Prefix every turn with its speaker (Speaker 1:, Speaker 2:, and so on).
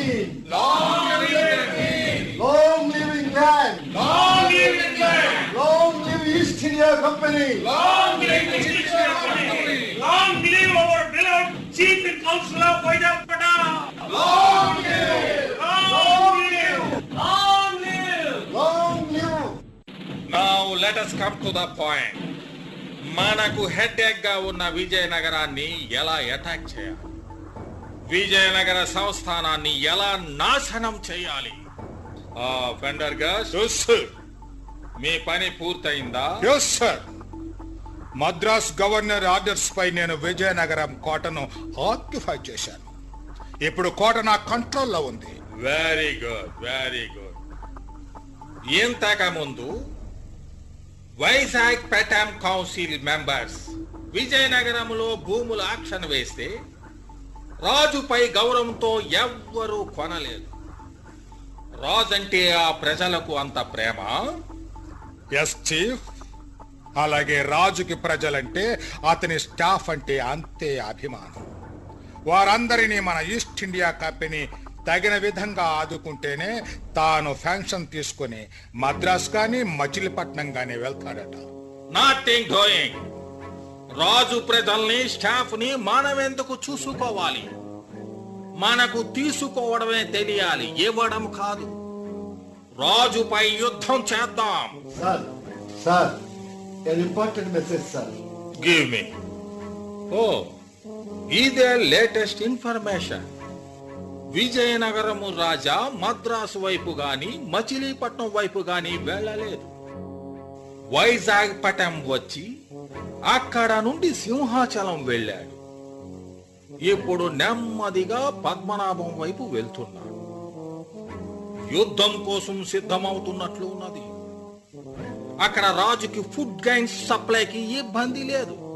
Speaker 1: Queen!
Speaker 2: Long live the Queen!
Speaker 1: Long live England!
Speaker 2: Long live England!
Speaker 1: Long live East India Company!
Speaker 2: Long live the British Company!
Speaker 3: Long live our beloved Chief in Council of Vaidapada!
Speaker 2: Long live!
Speaker 3: Long live! Long live!
Speaker 1: Long live!
Speaker 4: Now let us come to the point మనకు head గా ఉన్న విజయనగరాన్ని ఎలా attack చేయాలి విజయనగర సంస్థానాన్ని ఎలా నాశనం చేయాలి ఆ fender గా మీ పని పూర్తయిందా
Speaker 5: yes sir Madras governor orders పై నేను విజయనగరం కోటను ఆక్యుపై చేశాను ఇప్పుడు కోట నా కంట్రోల్లో ఉంది
Speaker 4: వెరీ గుడ్ వెరీ గుడ్ ఇంతకు ముందు వైజాగ్ పెటాం కౌన్సిల్ మెంబర్స్ విజయనగరంలో భూములు ఆక్షన్ వేస్తే రాజుపై గౌరవంతో ఎవ్వరూ కొనలేదు రాజంటే ఆ ప్రజలకు అంత ప్రేమ
Speaker 5: ఎస్ చీఫ్ అలాగే రాజుకి ప్రజలంటే అతని స్టాఫ్ అంటే అంతే అభిమానం వారందరినీ మన ఈస్ట్ ఇండియా కంపెనీ తగిన విధంగా ఆదుకుంటేనే తాను ఫ్యాంక్షన్ తీసుకుని మద్రాస్ కానీ మచిలీపట్నం కానీ వెళ్తాడట
Speaker 4: నాటింగ్ డూయింగ్ రాజు ప్రజల్ని స్టాఫ్ ని మనమెందుకు చూసుకోవాలి మనకు తీసుకోవడమే తెలియాలి ఇవ్వడం కాదు రాజుపై యుద్ధం చేద్దాం
Speaker 1: Sir, sir, an important message, sir.
Speaker 4: Give me ఓ ఇదే లేటెస్ట్ ఇన్ఫర్మేషన్ విజయనగరము రాజా మద్రాసు వైపు గాని మచిలీపట్నం వైపు గాని వెళ్ళలేదు వైజాగ్ పటం వచ్చి అక్కడ నుండి సింహాచలం వెళ్ళాడు ఇప్పుడు నెమ్మదిగా పద్మనాభం వైపు వెళ్తున్నాడు యుద్ధం కోసం సిద్ధమవుతున్నట్లు ఉన్నది అక్కడ రాజుకి ఫుడ్ గైన్స్ సప్లైకి ఇబ్బంది లేదు